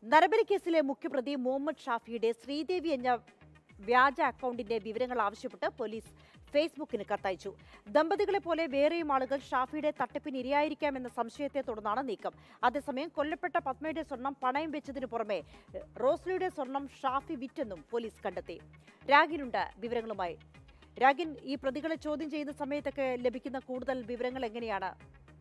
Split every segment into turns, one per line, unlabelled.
നരബലി കേസിലെ മുഖ്യപ്രതി മുഹമ്മദ് ഷാഫിയുടെ ശ്രീദേവി എന്ന വ്യാജ അക്കൗണ്ടിന്റെ വിവരങ്ങൾ ആവശ്യപ്പെട്ട് പോലീസ് ഫേസ്ബുക്കിന് കത്തയച്ചു ദമ്പതികളെ പോലെ വേറെയും ആളുകൾ ഷാഫിയുടെ തട്ടിപ്പിന് ഇരയായിരിക്കാമെന്ന സംശയത്തെ തുടർന്നാണ് നീക്കം അതേസമയം കൊല്ലപ്പെട്ട പത്മയുടെ സ്വർണം പണയം വെച്ചതിനു പുറമെ എഹ്, റോസ്ലിയുടെ സ്വർണം ഷാഫി വിറ്റെന്നും പോലീസ് കണ്ടെത്തി രാഗിനുണ്ട് വിവരങ്ങളുമായി രാഗിൻ ഈ പ്രതികളെ ചോദ്യം ചെയ്യുന്ന സമയത്തൊക്കെ ലഭിക്കുന്ന കൂടുതൽ വിവരങ്ങൾ എങ്ങനെയാണ്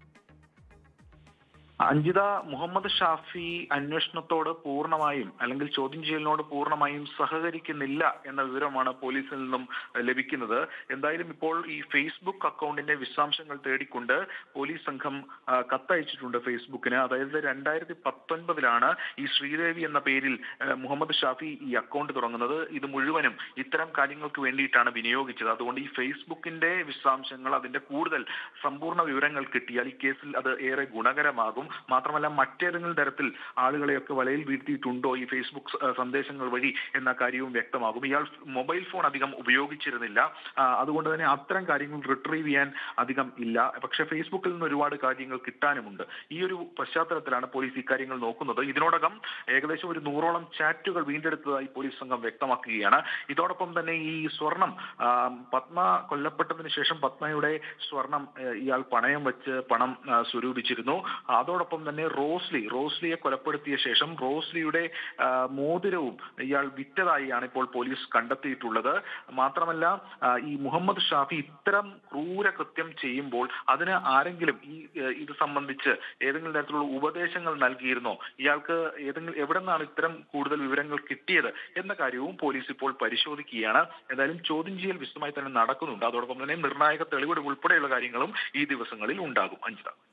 അഞ്ജിത മുഹമ്മദ് ഷാഫി അന്വേഷണത്തോട് പൂർണ്ണമായും അല്ലെങ്കിൽ ചോദ്യം ചെയ്യലിനോട് പൂർണ്ണമായും സഹകരിക്കുന്നില്ല എന്ന വിവരമാണ് പോലീസിൽ നിന്നും ലഭിക്കുന്നത് എന്തായാലും ഇപ്പോൾ ഈ ഫേസ്ബുക്ക് അക്കൗണ്ടിന്റെ വിശദാംശങ്ങൾ തേടിക്കൊണ്ട് പോലീസ് സംഘം ആ, കത്തയച്ചിട്ടുണ്ട് ഫേസ്ബുക്കിന് അതായത് രണ്ടായിരത്തി പത്തൊൻപതിലാണ് ഈ ശ്രീദേവി എന്ന പേരിൽ ആ, മുഹമ്മദ് ഷാഫി ഈ അക്കൗണ്ട് തുടങ്ങുന്നത് ഇത് മുഴുവനും ഇത്തരം കാര്യങ്ങൾക്ക് വേണ്ടിയിട്ടാണ് വിനിയോഗിച്ചത് അതുകൊണ്ട് ഈ ഫേസ്ബുക്കിന്റെ വിശദാംശങ്ങൾ അതിന്റെ കൂടുതൽ സമ്പൂർണ്ണ വിവരങ്ങൾ കിട്ടിയാൽ ഈ കേസിൽ അത് ഏറെ ഗുണകരമാകും മാത്രമല്ല മറ്റേതെങ്കിലും തരത്തിൽ ആളുകളെയൊക്കെ വലയിൽ വീഴ്ത്തിയിട്ടുണ്ടോ ഈ ഫേസ്ബുക്ക് സ- സന്ദേശങ്ങൾ വഴി എന്ന കാര്യവും വ്യക്തമാകും ഇയാൾ മൊബൈൽ ഫോൺ അധികം ഉപയോഗിച്ചിരുന്നില്ല ആ, അതുകൊണ്ട് തന്നെ അത്തരം കാര്യങ്ങൾ റിട്രീവ് ചെയ്യാൻ അധികം ഇല്ല പക്ഷെ ഫേസ്ബുക്കിൽ നിന്ന് ഒരുപാട് കാര്യങ്ങൾ കിട്ടാനുമുണ്ട് ഈ ഒരു പശ്ചാത്തലത്തിലാണ് പോലീസ് ഇക്കാര്യങ്ങൾ നോക്കുന്നത് ഇതിനോടകം ഏകദേശം ഒരു നൂറോളം ചാറ്റുകൾ വീണ്ടെടുത്തതായി പോലീസ് സംഘം വ്യക്തമാക്കുകയാണ് ഇതോടൊപ്പം തന്നെ ഈ സ്വർണം ആ, പത്മ കൊല്ലപ്പെട്ടതിന് ശേഷം പത്മയുടെ സ്വർണം ആ, ഇയാൾ പണയം വെച്ച് പണം ആ, സ്വരൂപിച്ചിരുന്നു അതോടൊപ്പം തന്നെ റോസ്ലി റോസ്ലിയെ കൊലപ്പെടുത്തിയ ശേഷം റോസ്ലിയുടെ ആ, മോതിരവും ഇയാൾ വിറ്റതായാണ് ഇപ്പോൾ പോലീസ് കണ്ടെത്തിയിട്ടുള്ളത് മാത്രമല്ല ആ, ഈ മുഹമ്മദ് ഷാഫി ഇത്തരം ക്രൂര കൃത്യം ചെയ്യുമ്പോൾ അതിന് ആരെങ്കിലും ഈ ഏഹ്, ഇത് സംബന്ധിച്ച് ഏതെങ്കിലും തരത്തിലുള്ള ഉപദേശങ്ങൾ നൽകിയിരുന്നോ ഇയാൾക്ക് ഏതെങ്കിലും എവിടെ നിന്നാണ് ഇത്തരം കൂടുതൽ വിവരങ്ങൾ കിട്ടിയത് എന്ന കാര്യവും പോലീസ് ഇപ്പോൾ പരിശോധിക്കുകയാണ് എന്തായാലും ചോദ്യം ചെയ്യൽ വിശദമായി തന്നെ നടക്കുന്നുണ്ട് അതോടൊപ്പം തന്നെ നിർണായക തെളിവുകൾ ഉൾപ്പെടെയുള്ള കാര്യങ്ങളും ഈ ദിവസങ്ങളിൽ ഉണ്ടാകും അഞ്ജിത